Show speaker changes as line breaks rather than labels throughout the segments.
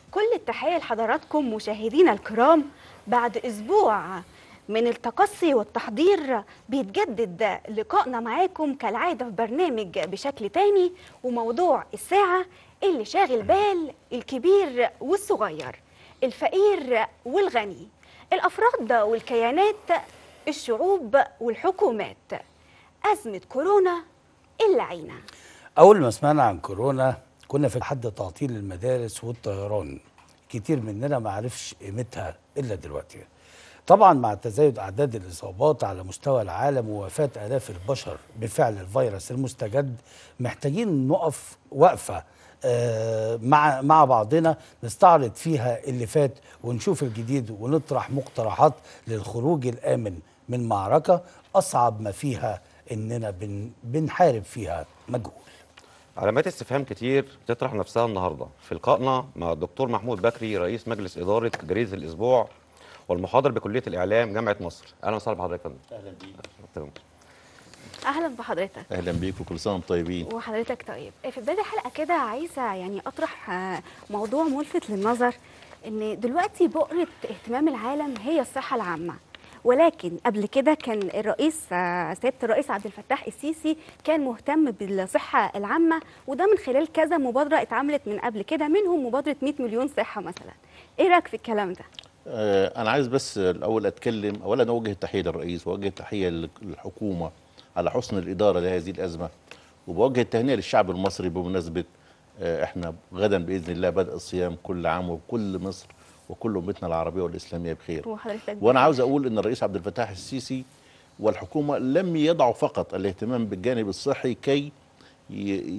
كل التحية لحضراتكم مشاهدينا الكرام بعد أسبوع من التقصي والتحضير بيتجدد لقائنا معاكم كالعادة في برنامج بشكل تاني وموضوع الساعة اللي شاغل بال الكبير والصغير الفقير والغني الأفراد والكيانات الشعوب والحكومات أزمة كورونا اللعينة
أول ما سمعنا عن كورونا كنا في حد تعطيل المدارس والطيران كتير مننا ما عرفش قيمتها إلا دلوقتي طبعا مع تزايد أعداد الإصابات على مستوى العالم ووفاة آلاف البشر بفعل الفيروس المستجد محتاجين نقف وقفة آه، مع مع بعضنا نستعرض فيها اللي فات ونشوف الجديد ونطرح مقترحات للخروج الآمن من معركة أصعب ما فيها إننا بن بنحارب فيها مجهول
علامات استفهام كتير بتطرح نفسها النهارده في لقائنا مع الدكتور محمود بكري رئيس مجلس اداره جريده الاسبوع والمحاضر بكليه الاعلام جامعه مصر اهلا وسهلا بحضرتك يا فندم
اهلا بيك
تمام.
أهلا بحضرتك
اهلا بيك وكل سنه وانتم طيبين
وحضرتك طيب في بداية الحلقة كده عايزة يعني أطرح آه، موضوع ملفت للنظر إن دلوقتي بؤرة اهتمام العالم هي الصحة العامة ولكن قبل كده كان الرئيس آه، سيادة الرئيس عبد الفتاح السيسي كان مهتم بالصحة العامة وده من خلال كذا مبادرة اتعملت من قبل كده منهم مبادرة 100 مليون صحة مثلا إيه رأيك في الكلام ده؟
آه انا عايز بس الاول اتكلم اولا اوجه التحيه للرئيس واوجه التحيه للحكومه على حسن الاداره لهذه الازمه وبوجه التهنئه للشعب المصري بمناسبه آه احنا غدا باذن الله بدء الصيام كل عام وكل مصر وكل امتنا العربيه والاسلاميه بخير
وحضرتك
وانا عاوز اقول ان الرئيس عبد الفتاح السيسي والحكومه لم يضعوا فقط الاهتمام بالجانب الصحي كي ي-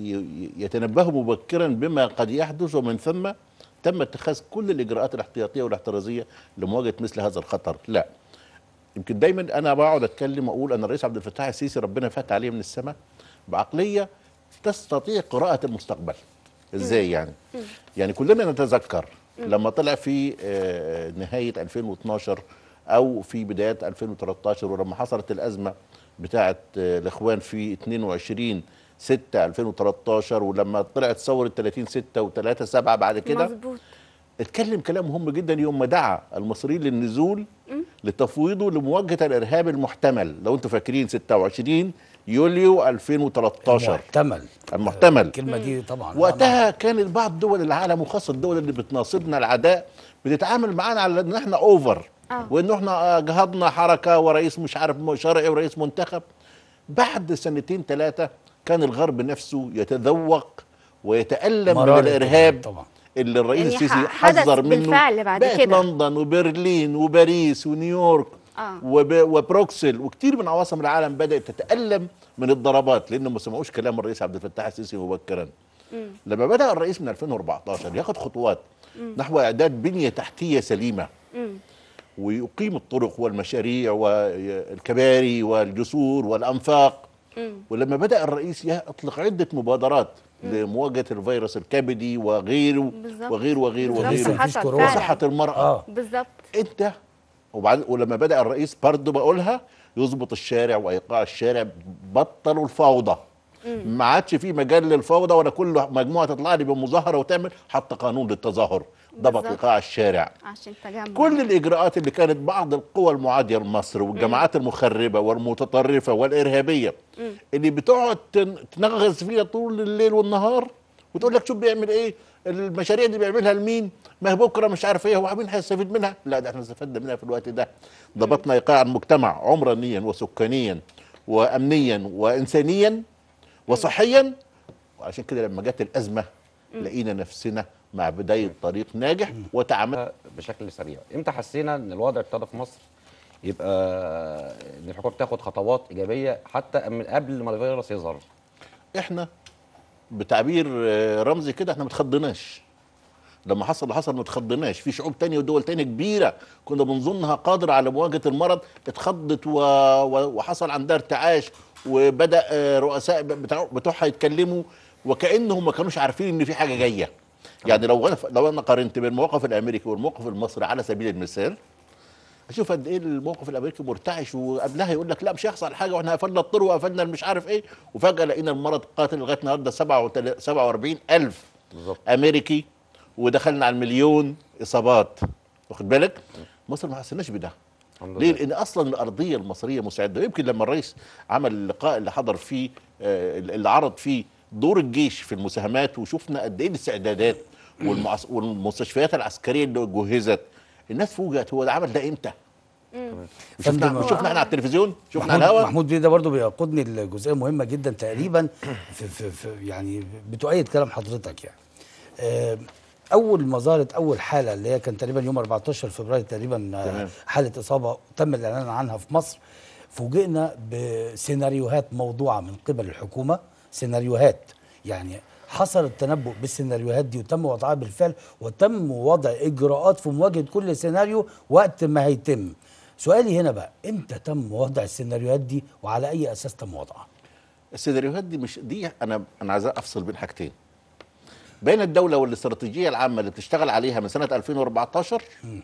ي- يتنبهوا مبكرا بما قد يحدث ومن ثم تم اتخاذ كل الاجراءات الاحتياطيه والاحترازيه لمواجهه مثل هذا الخطر لا يمكن دايما انا بقعد اتكلم واقول ان الرئيس عبد الفتاح السيسي ربنا فتح عليه من السماء بعقليه تستطيع قراءه المستقبل ازاي يعني يعني كلنا نتذكر لما طلع في آه، نهايه 2012 او في بدايات 2013 ولما حصلت الازمه بتاعه آه، الاخوان في 22 6 2013 ولما طلعت ثوره 30 6 و3 7 بعد كده
مظبوط
اتكلم كلام مهم جدا يوم ما دعا المصريين للنزول لتفويضه لمواجهه الارهاب المحتمل لو انتم فاكرين 26 يوليو 2013
محتمل
المحتمل.
الكلمة دي طبعا
وقتها كانت بعض دول العالم وخاصه الدول اللي بتناصبنا العداء بتتعامل معانا على ان احنا اوفر
آه.
وان احنا آه، جهضنا حركه ورئيس مش عارف شرعي ورئيس منتخب بعد سنتين ثلاثه كان الغرب نفسه يتذوق ويتالم من
مرارة
الارهاب
طبعا
اللي الرئيس
يعني
السيسي
ح- حدث
حذر منه
بالفعل بعد
بقت
كده.
لندن وبرلين وباريس ونيويورك
آه.
وب... وبروكسل وكتير من عواصم العالم بدات تتالم من الضربات لان ما سمعوش كلام الرئيس عبد الفتاح السيسي مبكرا لما بدا الرئيس من 2014 ياخد خطوات نحو اعداد بنيه تحتيه سليمه ويقيم الطرق والمشاريع والكباري والجسور والانفاق ولما بدا الرئيس يطلق عده مبادرات لمواجهه الفيروس الكبدي وغيره
بالظبط.
وغيره وغيره
بالظبط،
وغيره
مفيش
حصل
كورونا.
فعلا.
وصحه المراه
اه
بالظبط
انت وبعد ولما بدا الرئيس برضه بقولها يظبط الشارع وايقاع الشارع بطلوا الفوضى ما عادش في مجال للفوضى ولا كل مجموعه تطلع لي بمظاهره وتعمل حتى قانون للتظاهر ضبط
بالظبط.
ايقاع الشارع
عشان تجمع
كل الاجراءات اللي كانت بعض القوى المعاديه لمصر والجماعات المخربه والمتطرفه والارهابيه اللي بتقعد تن- تنغز فيها طول الليل والنهار وتقول لك شوف بيعمل ايه المشاريع دي بيعملها لمين ما هي بكره مش عارف ايه هو مين هيستفيد منها لا ده احنا استفدنا منها في الوقت ده ضبطنا ايقاع المجتمع عمرانيا وسكانيا وامنيا وانسانيا وصحيا وعشان كده لما جت الازمه لقينا نفسنا مع بدايه طريق ناجح وتعاملنا
بشكل سريع امتى حسينا ان الوضع ابتدى في مصر يبقى ان الحكومه بتاخد خطوات ايجابيه حتى من قبل ما الفيروس يظهر
احنا بتعبير آه، رمزي كده احنا ما اتخضناش لما حصل اللي حصل ما اتخضناش في شعوب تانية ودول تانية كبيرة كنا بنظنها قادرة على مواجهة المرض اتخضت و... و... وحصل عندها ارتعاش وبدأ آه، رؤساء بتاع... بتوعها يتكلموا وكأنهم ما كانوش عارفين ان في حاجة جاية يعني لو انا لو انا قارنت بين الموقف الامريكي والموقف المصري على سبيل المثال اشوف قد ايه الموقف الامريكي مرتعش وقبلها يقول لك لا مش هيحصل حاجه واحنا قفلنا الطرق وقفلنا مش عارف ايه وفجاه لقينا المرض قاتل لغايه النهارده 47 الف
بالظبط
امريكي ودخلنا على المليون اصابات واخد بالك مصر ما حسناش بده
الحمد
ليه؟
لله.
لان اصلا الارضيه المصريه مساعده يمكن لما الرئيس عمل اللقاء اللي حضر فيه آه، اللي عرض فيه دور الجيش في المساهمات وشفنا قد ايه الاستعدادات والمعس- والمستشفيات العسكريه اللي جهزت الناس فوجئت هو ده عمل ده امتى؟ شفنا
فندم-
شفنا احنا على التلفزيون شفنا على
محمود,
الهواء
محمود بيه ده برضه بيقودني لجزئيه مهمه جدا تقريبا في, في, في يعني بتؤيد كلام حضرتك يعني آه، اول ما ظهرت اول حاله اللي هي كان تقريبا يوم 14 فبراير تقريبا آه،
تمام.
حاله اصابه تم الاعلان عنها في مصر فوجئنا بسيناريوهات موضوعه من قبل الحكومه سيناريوهات يعني حصل التنبؤ بالسيناريوهات دي وتم وضعها بالفعل وتم وضع اجراءات في مواجهه كل سيناريو وقت ما هيتم سؤالي هنا بقى امتى تم وضع السيناريوهات دي وعلى اي اساس تم وضعها
السيناريوهات دي مش دي انا انا عايز افصل بين حاجتين بين الدوله والاستراتيجيه العامه اللي بتشتغل عليها من سنه 2014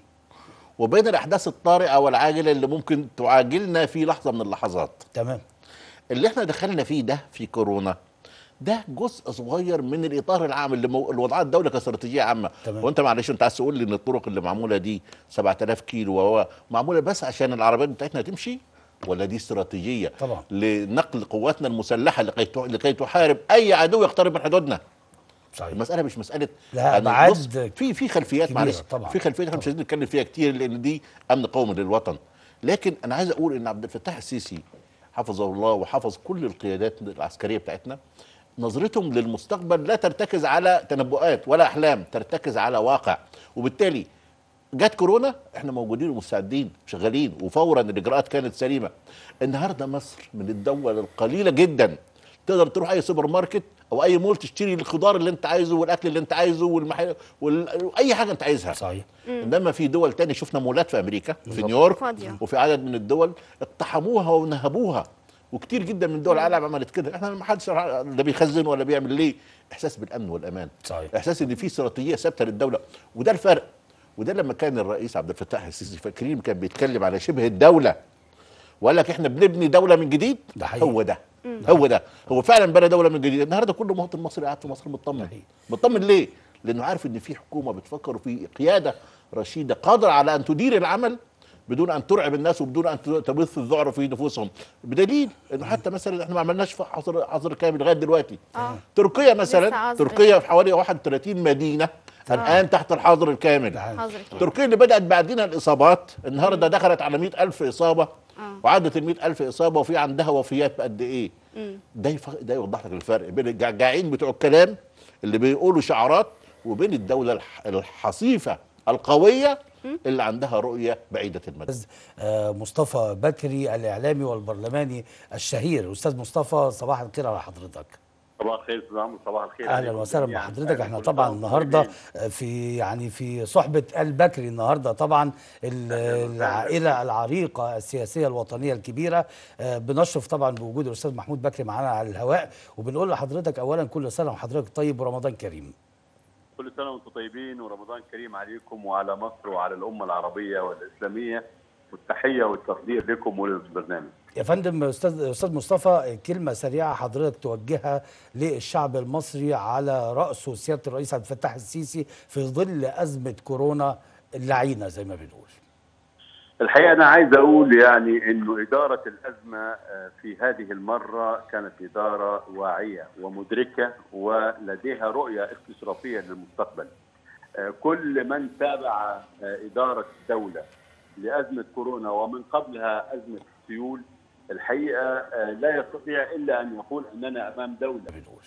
وبين الاحداث الطارئه والعاجله اللي ممكن تعاجلنا في لحظه من اللحظات
تمام
اللي احنا دخلنا فيه ده في كورونا ده جزء صغير من الاطار العام اللي, مو... اللي وضعها الدوله كاستراتيجيه عامه
تمام.
وانت معلش انت عايز تقول لي ان الطرق اللي معموله دي 7000 كيلو وهو معموله بس عشان العربيات بتاعتنا تمشي ولا دي استراتيجيه
طبعا.
لنقل قواتنا المسلحه لكي ت- لكي تحارب اي عدو يقترب من حدودنا
صحيح
المساله مش مساله
لا،
يعني
أبعاد
بص، في في خلفيات
كبيرة
معلش
طبعا.
في خلفيات احنا مش عايزين نتكلم فيها كتير لان دي امن قومي للوطن لكن انا عايز اقول ان عبد الفتاح السيسي حفظه الله وحفظ كل القيادات العسكريه بتاعتنا نظرتهم للمستقبل لا ترتكز على تنبؤات ولا احلام ترتكز على واقع وبالتالي جت كورونا احنا موجودين ومستعدين شغالين وفورا الاجراءات كانت سليمه النهارده مصر من الدول القليله جدا تقدر تروح اي سوبر ماركت او اي مول تشتري الخضار اللي انت عايزه والاكل اللي انت عايزه والمح... وال... اي حاجه انت عايزها
صحيح
انما في دول تاني شفنا مولات في امريكا في
بالظبط.
نيويورك
فاضية.
وفي عدد من الدول اقتحموها ونهبوها وكتير جدا من دول العالم عملت كده احنا ما حدش لا بيخزن ولا بيعمل ليه احساس بالامن والامان
صحيح.
احساس ان في استراتيجيه ثابته للدوله وده الفرق وده لما كان الرئيس عبد الفتاح السيسي فاكرين كان بيتكلم على شبه الدوله وقال لك احنا بنبني دوله من جديد
ده حقيقي.
هو ده هو ده هو فعلا بنى دوله من جديد النهارده كل مواطن مصري قاعد في مصر مطمن
حقيقي.
مطمن ليه لانه عارف ان في حكومه بتفكر وفي قياده رشيده قادره على ان تدير العمل بدون ان ترعب الناس وبدون ان تبث الذعر في نفوسهم بدليل انه حتى مثلا احنا ما عملناش في حظر حظر كامل لغايه دلوقتي
اه
تركيا
لسه
مثلا
عظر.
تركيا في حوالي 31 مدينه الان تحت الحظر الكامل
ده حقيقي.
حظر كده.
تركيا اللي بدات بعدنا الاصابات النهارده دخلت على 100000 اصابه
آه.
وعدت ال 100000 اصابه وفي عندها وفيات بقد ايه ده يف... ده يوضح لك الفرق بين الجعجعين بتوع الكلام اللي بيقولوا شعارات وبين الدوله الح... الحصيفه القويه اللي عندها رؤيه بعيده المدى
أستاذ آه، مصطفى بكري الاعلامي والبرلماني الشهير استاذ مصطفى صباح الخير على حضرتك
صباح الخير استاذ عمرو صباح الخير
اهلا
عليكم
وسهلا
جميعاً.
بحضرتك احنا
كل
طبعا
سنة وأنتم
النهارده
طيبين.
في يعني في صحبه البكري النهارده طبعا ال- العائله العريقه السياسيه الوطنيه الكبيره آه، بنشرف طبعا بوجود الاستاذ محمود بكري معانا على الهواء وبنقول لحضرتك اولا كل سنه وحضرتك طيب ورمضان كريم
كل سنه وانتم طيبين ورمضان كريم عليكم وعلى مصر وعلى الامه العربيه والاسلاميه والتحيه والتقدير لكم وللبرنامج
يا فندم استاذ استاذ مصطفى كلمه سريعه حضرتك توجهها للشعب المصري على راسه سياده الرئيس عبد الفتاح السيسي في ظل ازمه كورونا اللعينه زي ما بنقول
الحقيقه انا عايز اقول يعني انه اداره الازمه آه، في هذه المره كانت اداره واعيه ومدركه ولديها رؤيه استشرافيه للمستقبل. آه، كل من تابع آه، اداره الدوله لازمه كورونا ومن قبلها ازمه السيول الحقيقه آه، لا يستطيع الا ان يقول اننا امام دوله
بنقول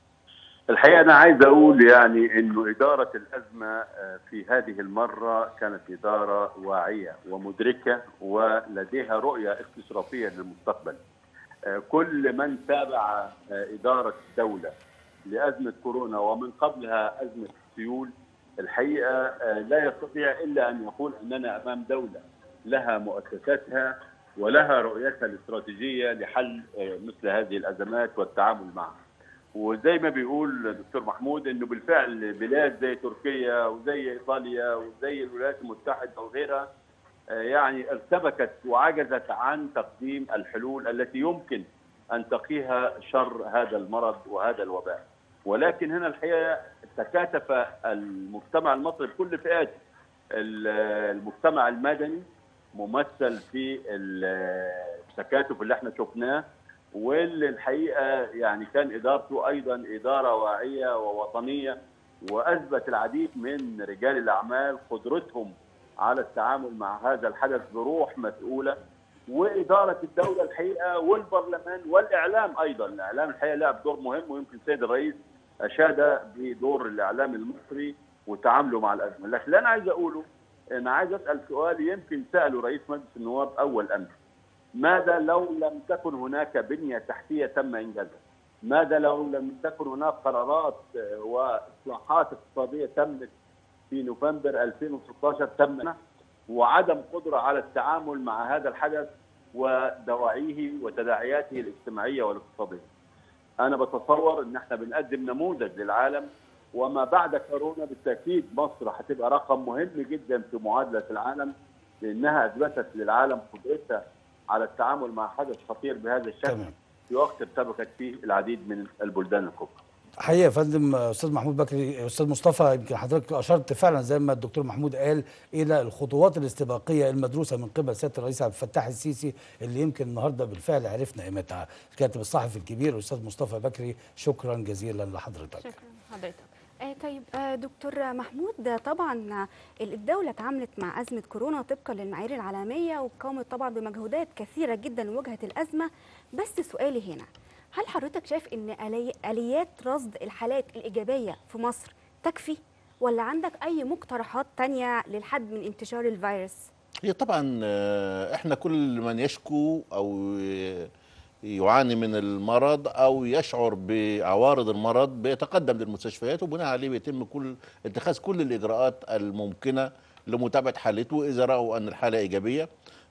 الحقيقه انا عايز اقول يعني انه اداره الازمه آه، في هذه المره كانت اداره واعيه ومدركه ولديها رؤيه استشرافيه للمستقبل. آه، كل من تابع آه، اداره الدوله لازمه كورونا ومن قبلها ازمه السيول الحقيقه آه، لا يستطيع الا ان يقول اننا امام دوله لها مؤسساتها ولها رؤيتها الاستراتيجيه لحل آه، مثل هذه الازمات والتعامل معها. وزي ما بيقول دكتور محمود انه بالفعل بلاد زي تركيا وزي ايطاليا وزي الولايات المتحده وغيرها آه، يعني ارتبكت وعجزت عن تقديم الحلول التي يمكن ان تقيها شر هذا المرض وهذا الوباء. ولكن هنا الحقيقه تكاتف المجتمع المصري بكل فئاته ال- المجتمع المدني ممثل في ال- التكاتف اللي احنا شفناه واللي الحقيقه يعني كان ادارته ايضا اداره واعيه ووطنيه واثبت العديد من رجال الاعمال قدرتهم على التعامل مع هذا الحدث بروح مسؤوله واداره الدوله الحقيقه والبرلمان والاعلام ايضا، الاعلام الحقيقه لعب دور مهم ويمكن السيد الرئيس اشاد بدور الاعلام المصري وتعامله مع الازمه، لكن اللي انا عايز اقوله انا عايز اسال سؤال يمكن ساله رئيس مجلس النواب اول امس. ماذا لو لم تكن هناك بنيه تحتيه تم انجازها؟ ماذا لو لم تكن هناك قرارات آه، واصلاحات اقتصاديه تمت في نوفمبر 2016 تم وعدم قدره على التعامل مع هذا الحدث ودواعيه وتداعياته الاجتماعيه والاقتصاديه. انا بتصور ان احنا بنقدم نموذج للعالم وما بعد كورونا بالتاكيد مصر هتبقى رقم مهم جدا في معادله العالم لانها اثبتت للعالم قدرتها على التعامل مع حدث خطير بهذا الشكل
تمام.
في وقت ارتبكت فيه العديد من البلدان الكبرى.
حقيقه يا فندم استاذ محمود بكري استاذ مصطفى يمكن حضرتك اشرت فعلا زي ما الدكتور محمود قال الى الخطوات الاستباقيه المدروسه من قبل سياده الرئيس عبد الفتاح السيسي اللي يمكن النهارده بالفعل عرفنا قيمتها الكاتب الصحفي الكبير الاستاذ مصطفى بكري شكرا جزيلا لحضرتك
شكرا حضرتك آه طيب آه دكتور محمود آه، طبعا آه، الدولة اتعاملت مع أزمة كورونا طبقا للمعايير العالمية وقامت طبعا بمجهودات كثيرة جدا لمواجهة الأزمة بس سؤالي هنا هل حضرتك شايف أن آلي- آليات رصد الحالات الإيجابية في مصر تكفي ولا عندك أي مقترحات تانية للحد من انتشار الفيروس؟
هي طبعا آه، احنا كل من يشكو او ي- يعاني من المرض او يشعر بعوارض المرض بيتقدم للمستشفيات وبناء عليه بيتم كل اتخاذ كل الاجراءات الممكنه لمتابعه حالته اذا راوا ان الحاله ايجابيه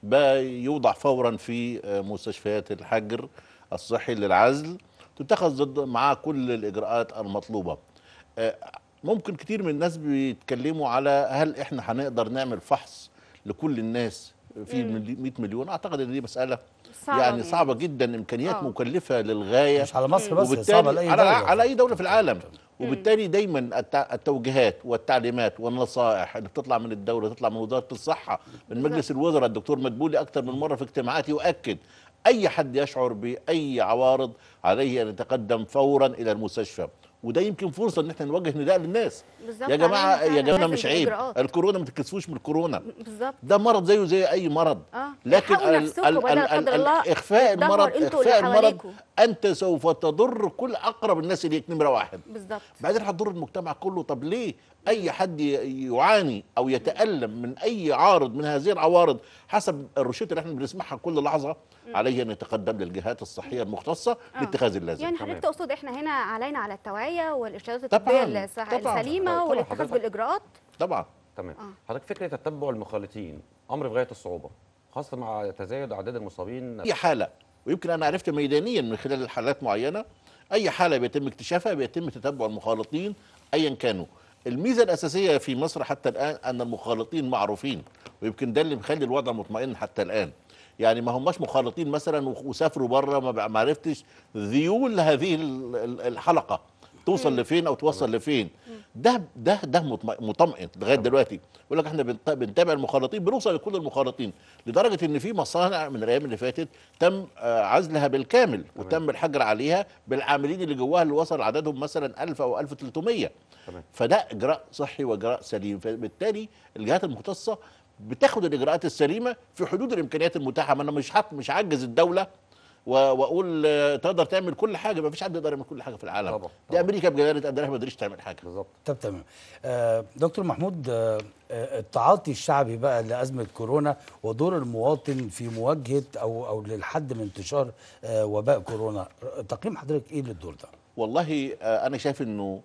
بيوضع فورا في آه، مستشفيات الحجر الصحي للعزل تتخذ ضد معاه كل الاجراءات المطلوبه آه، ممكن كتير من الناس بيتكلموا على هل احنا هنقدر نعمل فحص لكل الناس في ملي- 100 مليون اعتقد ان دي مساله
صعبة
يعني
يعني.
صعبه جدا امكانيات
آه.
مكلفه للغايه
مش على مصر بس
وبالتالي
صعبه لاي
على,
دوله
على اي دوله في العالم وبالتالي دايما التع- التوجيهات والتعليمات والنصائح اللي بتطلع من الدوله تطلع من وزاره الصحه من مجلس الوزراء الدكتور مدبولي اكثر من مره في اجتماعات يؤكد اي حد يشعر باي عوارض عليه ان يتقدم فورا الى المستشفى وده يمكن فرصه ان احنا نوجه نداء للناس
بالظبط
يا جماعه
علينا
يا
فعلاً
جماعه
لازم
مش عيب
بإجراءات.
الكورونا ما تتكسفوش من الكورونا
بالظبط
ده مرض زيه زي اي مرض
اه
لكن
الحقوا نفسكم بدل لا قدر الله
اخفاء
يتدهور
المرض
انتوا
اخفاء
اللي
المرض
حواليكوا.
انت سوف تضر كل اقرب الناس اليك نمره واحد
بالظبط
بعدين هتضر المجتمع كله طب ليه اي حد ي- يعاني او يتالم من اي عارض من هذه العوارض حسب الروشته اللي احنا بنسمعها كل لحظه عليه ان يتقدم للجهات الصحيه المختصه
آه.
لاتخاذ اللازم
يعني
تمام.
حضرتك تقصد احنا هنا علينا على التوعيه والارشادات
طبعاً،
الطبيه الصح-
طبعاً.
السليمه
طبعاً
والاتخاذ
حضرتك-
بالاجراءات
طبعا
تمام
آه.
حضرتك فكره تتبع المخالطين امر في غايه الصعوبه خاصه مع تزايد اعداد المصابين
اي حاله ويمكن انا عرفت ميدانيا من خلال الحالات معينه اي حاله بيتم اكتشافها بيتم تتبع المخالطين ايا كانوا الميزه الاساسيه في مصر حتى الان ان المخالطين معروفين ويمكن ده اللي مخلي الوضع مطمئن حتى الان يعني ما هماش مخالطين مثلا و- وسافروا بره ما بقى- ما عرفتش ذيول هذه ال- ال- الحلقه توصل لفين او توصل لفين ده ده ده مطمئن- مطمئن لغايه دلوقتي يقول لك احنا بنت- بنتابع المخالطين بنوصل لكل المخالطين لدرجه ان في مصانع من الايام اللي فاتت تم آه، عزلها بالكامل وتم الحجر عليها بالعاملين اللي جواها اللي وصل عددهم مثلا 1000 او 1300
تمام.
فده اجراء صحي واجراء سليم فبالتالي الجهات المختصه بتاخد الاجراءات السليمه في حدود الامكانيات المتاحه ما انا مش حق مش هعجز الدوله و- واقول آه، تقدر تعمل كل حاجه ما فيش حد يقدر يعمل كل حاجه في العالم
طبعا،
دي
طبعا.
امريكا بجلاله قدرها ما قدرتش تعمل حاجه
بالظبط
طب تمام آه دكتور محمود آه آه، التعاطي الشعبي بقى لازمه كورونا ودور المواطن في مواجهه او او للحد من انتشار آه وباء كورونا تقييم حضرتك ايه للدور ده؟
والله آه، انا شايف انه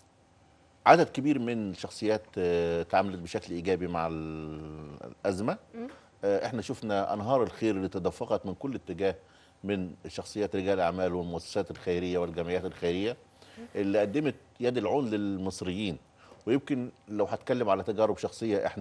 عدد كبير من الشخصيات آه، تعاملت بشكل ايجابي مع ال- الازمه آه، احنا شفنا انهار الخير اللي تدفقت من كل اتجاه من الشخصيات رجال الاعمال والمؤسسات الخيريه والجمعيات الخيريه اللي قدمت يد العون للمصريين ويمكن لو هتكلم على تجارب شخصيه احنا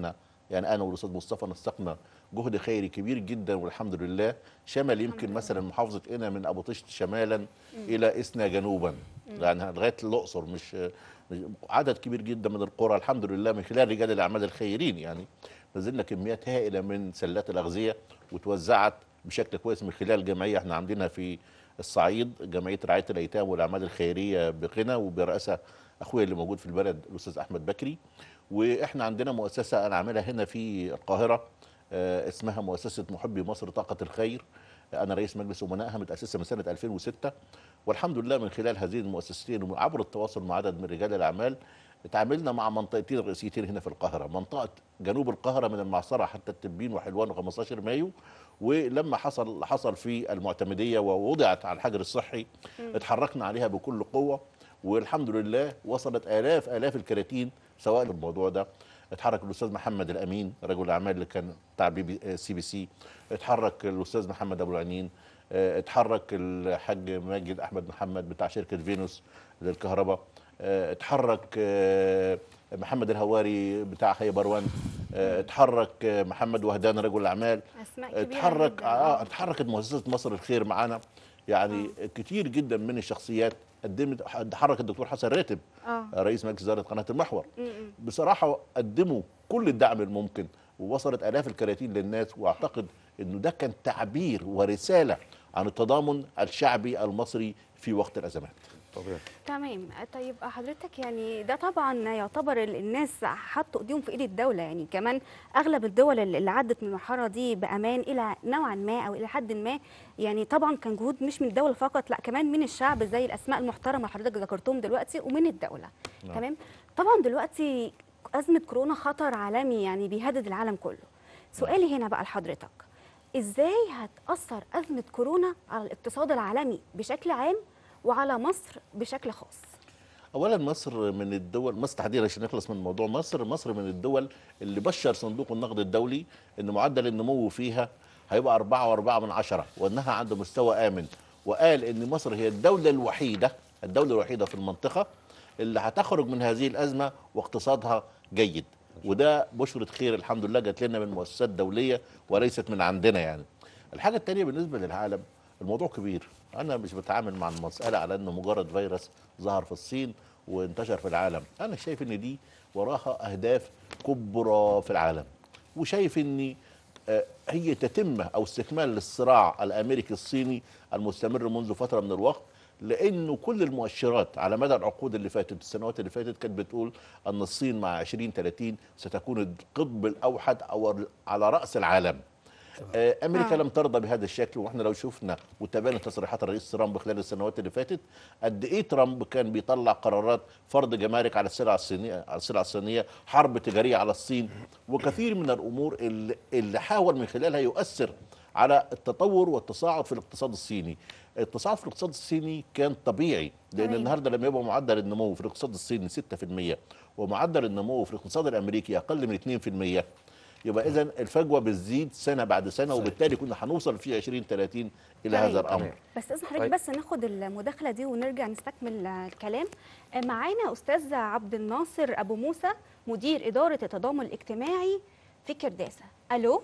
يعني انا والاستاذ مصطفى نسقنا جهد خيري كبير جدا والحمد لله شمل يمكن مثلا محافظه قنا من ابو طشت شمالا الى اسنا جنوبا يعني لغايه الاقصر مش مش- عدد كبير جدا من القرى الحمد لله من خلال رجال الاعمال الخيرين يعني نزلنا كميات هائله من سلات الاغذيه وتوزعت بشكل كويس من خلال جمعيه احنا عندنا في الصعيد جمعيه رعايه الايتام والاعمال الخيريه بقنا وبرئاسه اخويا اللي موجود في البلد الاستاذ احمد بكري واحنا عندنا مؤسسه انا عاملها هنا في القاهره آه، اسمها مؤسسه محبي مصر طاقه الخير انا رئيس مجلس امنائها متاسسه من سنه 2006 والحمد لله من خلال هذه المؤسستين وعبر التواصل مع عدد من رجال الاعمال تعاملنا مع منطقتين رئيسيتين هنا في القاهره منطقه جنوب القاهره من المعصره حتى التبين وحلوان و15 مايو ولما حصل حصل في المعتمديه ووضعت على الحجر الصحي اتحركنا عليها بكل قوه والحمد لله وصلت الاف الاف الكراتين سواء الموضوع ده اتحرك الاستاذ محمد الامين رجل الاعمال اللي كان بتاع بي بي سي بي سي اتحرك الاستاذ محمد ابو العنين اه، اتحرك الحاج ماجد احمد محمد بتاع شركه فينوس للكهرباء اه، اتحرك اه، محمد الهواري بتاع حي بروان اه، اتحرك اه، محمد وهدان رجل الاعمال
اسماء كبيره
اتحرك
جداً.
اه اتحركت مؤسسه مصر الخير معانا يعني كتير جدا من الشخصيات قدمت اتحرك الدكتور حسن راتب
اه
رئيس مجلس اداره قناه المحور
م- م.
بصراحه قدموا كل الدعم الممكن ووصلت الاف الكراتين للناس واعتقد انه ده كان تعبير ورساله عن التضامن الشعبي المصري في وقت الازمات
طبيعي
تمام طيب حضرتك يعني ده طبعا يعتبر ال- الناس حطوا ايديهم في ايد الدوله يعني كمان اغلب الدول اللي اللي عدت من المرحله دي بامان الى نوعا ما او الى حد ما يعني طبعا كان جهود مش من الدوله فقط لا كمان من الشعب زي الاسماء المحترمه اللي حضرتك ذكرتهم دلوقتي ومن الدوله
نعم.
تمام طبعا دلوقتي ازمه كورونا خطر عالمي يعني بيهدد العالم كله سؤالي هنا بقى لحضرتك ازاي هتاثر ازمه كورونا على الاقتصاد العالمي بشكل عام وعلى مصر بشكل خاص
اولا مصر من الدول مصر تحديدا عشان نخلص من موضوع مصر مصر من الدول اللي بشر صندوق النقد الدولي ان معدل النمو فيها هيبقى 4 و4 من عشرة وانها عند مستوى امن وقال ان مصر هي الدوله الوحيده الدوله الوحيده في المنطقه اللي هتخرج من هذه الازمه واقتصادها جيد وده بشرة خير الحمد لله جات لنا من مؤسسات دوليه وليست من عندنا يعني الحاجه الثانيه بالنسبه للعالم الموضوع كبير انا مش بتعامل مع المساله على انه مجرد فيروس ظهر في الصين وانتشر في العالم انا شايف ان دي وراها اهداف كبرى في العالم وشايف ان آه، هي تتمه او استكمال للصراع الامريكي الصيني المستمر منذ فتره من الوقت لانه كل المؤشرات على مدى العقود اللي فاتت السنوات اللي فاتت كانت بتقول ان الصين مع 2030 ستكون القطب الاوحد او على راس العالم آه، امريكا
آه.
لم ترضى بهذا الشكل واحنا لو شفنا وتابعنا تصريحات الرئيس ترامب خلال السنوات اللي فاتت قد ايه ترامب كان بيطلع قرارات فرض جمارك على السلع الصينيه على السلع الصينيه حرب تجاريه على الصين وكثير من الامور اللي, اللي حاول من خلالها يؤثر على التطور والتصاعد في الاقتصاد الصيني التصاعد في الاقتصاد الصيني كان طبيعي لان
تمام.
النهارده لما يبقى معدل النمو في الاقتصاد الصيني 6% ومعدل النمو في الاقتصاد الامريكي اقل من 2% يبقى اذا الفجوه بتزيد سنه بعد سنه وبالتالي كنا هنوصل في 2030 الى
طيب.
هذا الامر
تمام.
بس اذن حضرتك
طيب.
بس ناخد المداخله دي ونرجع نستكمل آه، الكلام آه، معانا استاذ عبد الناصر ابو موسى مدير اداره التضامن الاجتماعي في كرداسه الو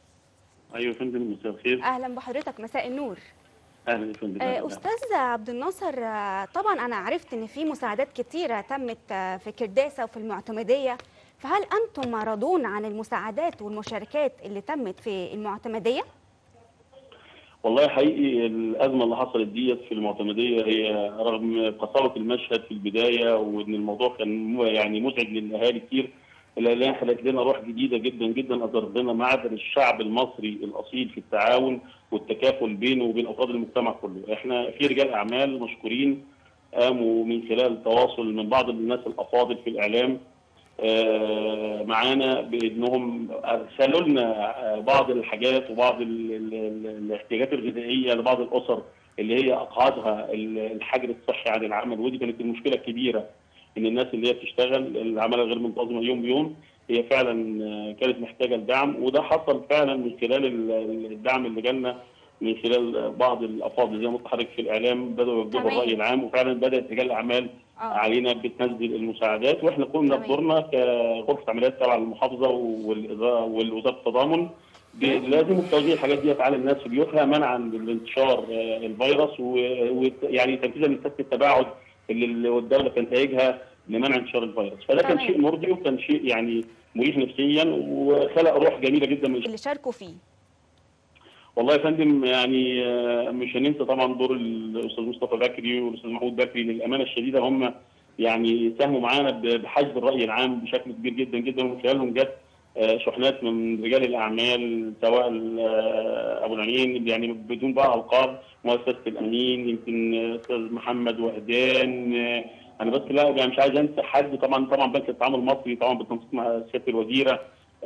ايوه يا فندم مساء الخير
اهلا بحضرتك مساء النور
اهلا يا فندم
آه،
أهلاً.
استاذ عبد الناصر آه، طبعا انا عرفت ان في مساعدات كتيره تمت آه، في كرداسه وفي المعتمديه فهل انتم راضون عن المساعدات والمشاركات اللي تمت في المعتمديه
والله حقيقي الازمه اللي حصلت ديت في المعتمديه هي رغم قساوه المشهد في البدايه وان الموضوع كان مو- يعني مزعج للاهالي كتير الا ان خلت لنا روح جديده جدا جدا اظهرت لنا معدن الشعب المصري الاصيل في التعاون والتكافل بينه وبين افراد المجتمع كله، احنا في رجال اعمال مشكورين قاموا من خلال تواصل من بعض الناس الافاضل في الاعلام آه، معانا بانهم ارسلوا لنا آه، بعض الحاجات وبعض ال- ال- ال- الاحتياجات الغذائيه لبعض الاسر اللي هي اقعدها ال- الحجر الصحي عن العمل ودي كانت المشكله الكبيره ان الناس اللي هي بتشتغل العماله غير منتظمه يوم بيوم هي فعلا آه، كانت محتاجه الدعم وده حصل فعلا من خلال ال- ال- الدعم اللي جالنا من خلال بعض الافاضل زي ما قلت لحضرتك في الاعلام بداوا يوجهوا
تمام.
الراي العام وفعلا بدات رجال الاعمال
آه.
علينا بتنزل المساعدات واحنا قمنا
تمام.
بدورنا كغرفه عمليات تبع المحافظه والإدارة- والوزاره التضامن ب- لازم توزيع الحاجات دي على الناس في بيوتها منعا لانتشار آه، الفيروس ويعني تنفيذا لسياسه التباعد اللي اللي الدوله تنتهجها لمنع انتشار الفيروس فده كان
تمام.
شيء مرضي وكان شيء يعني مريح نفسيا وخلق روح جميله جدا من
اللي شاركوا فيه
والله يا فندم يعني آه، مش هننسى طبعا دور الاستاذ مصطفى بكري والاستاذ محمود بكري للامانه الشديده هم يعني ساهموا معانا ب- بحشد الراي العام بشكل كبير جدا جدا ومن خلالهم جت آه، شحنات من رجال الاعمال سواء ال- آه، ابو العينين يعني بدون بقى القاب مؤسسه الامين يمكن آه، استاذ محمد وهدان آه، انا بس لا يعني مش عايز انسى حد طبعا طبعا بنك التعامل المصري طبعا بالتنسيق مع سياده الوزيره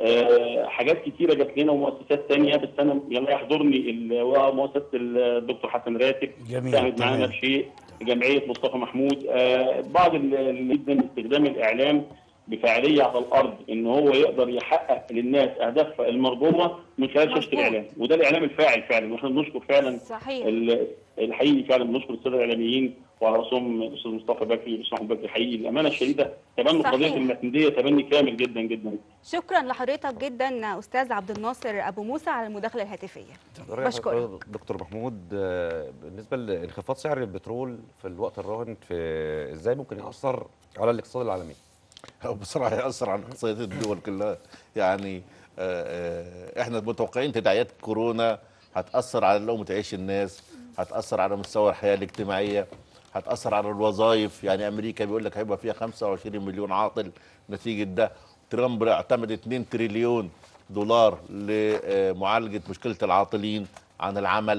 آه، حاجات كتيره جت لنا ومؤسسات تانية بس انا يلا يحضرني ال- مؤسسه الدكتور حسن راتب
جميل
ساهمت معانا
تمام
بشيء جمعيه مصطفى محمود آه، بعض ال- اللي جدا استخدام الاعلام بفاعليه على الارض ان هو يقدر يحقق للناس اهدافها المرجوه من خلال شاشه
مظبوط.
الاعلام وده الاعلام الفاعل فعلا واحنا بنشكر فعلا
صحيح
ال- الحقيقي فعلا بنشكر الساده الاعلاميين وعلى راسهم الاستاذ مصطفى بكري والاستاذ محمود بكري حقيقي الامانه الشديده تبنوا
صحيح.
قضيه المعتمديه تبني كامل جدا جدا
شكرا لحضرتك جدا استاذ عبد الناصر ابو موسى على المداخله الهاتفيه
رأيك
بشكرك.
دكتور محمود آه، بالنسبه لانخفاض سعر البترول في الوقت الراهن في ازاي ممكن ياثر على الاقتصاد العالمي
هو بسرعه هيأثر على اقتصاديات الدول كلها يعني آه، آه، احنا متوقعين تداعيات كورونا هتأثر على لقمة عيش الناس هتأثر على مستوى الحياة الاجتماعية هتأثر على الوظائف يعني أمريكا بيقول لك هيبقى فيها 25 مليون عاطل نتيجة ده ترامب اعتمد 2 تريليون دولار لمعالجة مشكلة العاطلين عن العمل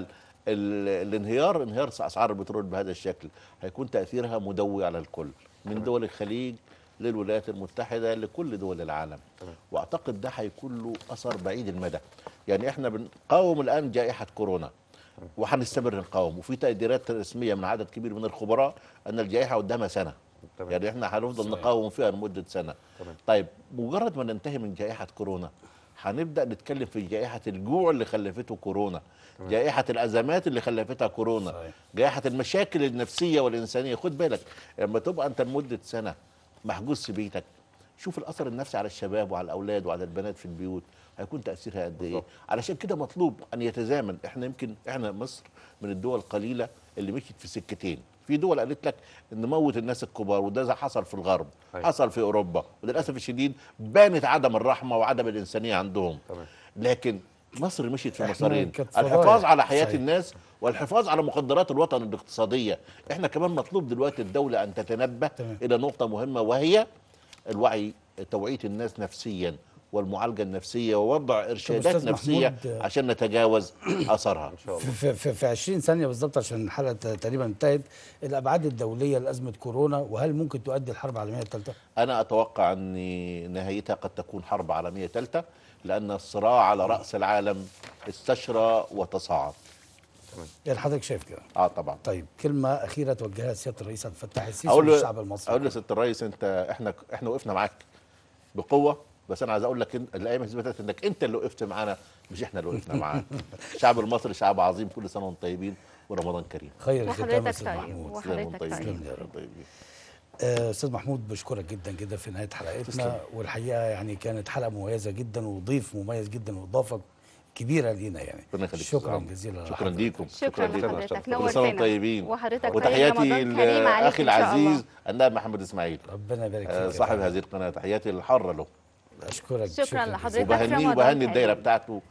ال- الانهيار انهيار اسعار البترول بهذا الشكل هيكون تاثيرها مدوي على الكل من دول الخليج للولايات المتحده لكل دول العالم واعتقد ده هيكون له اثر بعيد المدى يعني احنا بنقاوم الان جائحه كورونا وهنستمر نقاوم وفي تقديرات رسميه من عدد كبير من الخبراء ان الجائحه قدامها سنه
تمام.
يعني احنا هنفضل
صحيح.
نقاوم فيها لمده سنه
تمام.
طيب مجرد ما ننتهي من جائحه كورونا هنبدا نتكلم في جائحه الجوع اللي خلفته كورونا جائحه الازمات اللي خلفتها كورونا
صحيح.
جائحه المشاكل النفسيه والانسانيه خد بالك لما تبقى انت لمده سنه محجوز في بيتك شوف الاثر النفسي على الشباب وعلى الاولاد وعلى البنات في البيوت هيكون تاثيرها قد ايه
بالظبط.
علشان كده مطلوب ان يتزامن احنا يمكن احنا مصر من الدول القليله اللي مشيت في سكتين في دول قالت لك ان نموت الناس الكبار وده زي حصل في الغرب
أيوة.
حصل في اوروبا وللاسف الشديد بانت عدم الرحمه وعدم الانسانيه عندهم
تمام.
لكن مصر مشيت في
إحنا
مسارين
كانت فضايح.
الحفاظ على حياه
صحيح.
الناس والحفاظ على مقدرات الوطن الاقتصاديه احنا كمان مطلوب دلوقتي الدوله ان تتنبه
تمام.
الى نقطه مهمه وهي الوعي توعيه الناس نفسيا والمعالجه النفسيه ووضع ارشادات
أستاذ
نفسيه
محمود،
عشان نتجاوز اثرها
ان شاء الله
في, في, في, في 20 ثانيه بالظبط عشان الحلقه ت- تقريبا انتهت الابعاد الدوليه لازمه كورونا وهل ممكن تؤدي الحرب العالميه الثالثه؟
انا اتوقع ان نهايتها قد تكون حرب عالميه ثالثه لان الصراع على راس العالم استشرى وتصاعد
يعني حضرتك شايف كده
اه طبعا
طيب كلمه اخيره توجهها سياده الرئيس عبد الفتاح السيسي
اقول له
للشعب المصري
اقول له ست الرئيس انت احنا احنا وقفنا معاك بقوه بس انا عايز اقول لك إن- الايام اثبتت انك انت اللي وقفت معانا مش احنا اللي وقفنا معاك الشعب المصري شعب عظيم كل سنه وانتم طيبين ورمضان كريم
خير الختام
وحضرتك
استاذ
طيب.
محمود
وح-
سلام
وحضرتك
طيبين
طيب.
يا رب طيبين
آه، استاذ محمود بشكرك جدا جدا في نهايه حلقتنا
تسلم.
والحقيقه يعني كانت حلقه مميزه جدا وضيف مميز جدا واضافه كبيره لينا يعني
ربنا يخليك
شكرا
تسلم.
جزيلا
شكرا
لحضرتك.
ليكم
شكرا
ليك.
لحضرتك
كل
كل سنه وانتم
نورتنا
طيبين
وحضرتك طيب
وتحياتي
رمضان كريم عليك
لاخي
إن شاء الله.
العزيز النائب محمد اسماعيل
ربنا يبارك فيك
آه،
يا
صاحب
فندم.
هذه القناه تحياتي الحاره له
اشكرك
شكراً
جزيلا.
لحضرتك.
وبهنيه
رمضان
وبهني الدايره
كريم.
بتاعته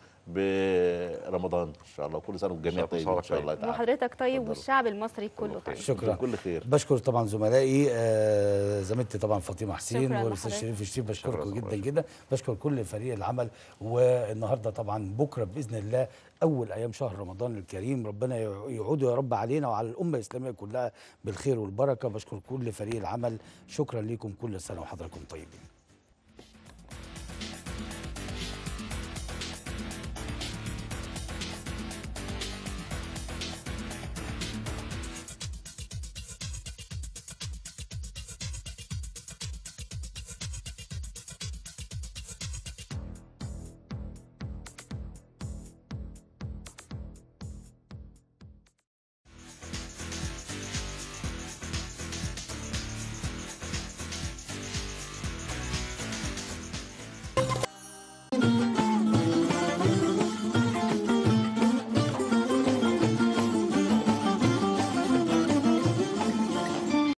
برمضان ان شاء الله كل سنه والجميع
إن شاء الله
طيبين ان شاء الله
طيب.
تعالى
وحضرتك طيب
اتفضلوا.
والشعب المصري كله طيب
شكرا
كل خير
بشكر طبعا زملائي آه، زميلتي طبعا فاطمه حسين
شكراً
والاستاذ
لحضرتك.
شريف الشريف
شكراً
بشكركم
شكراً.
جدا جدا بشكر كل فريق العمل والنهارده طبعا بكره باذن الله اول ايام شهر رمضان الكريم ربنا يعود يا رب علينا وعلى الامه الاسلاميه كلها بالخير والبركه بشكر كل فريق العمل شكرا لكم كل سنه وحضراتكم طيبين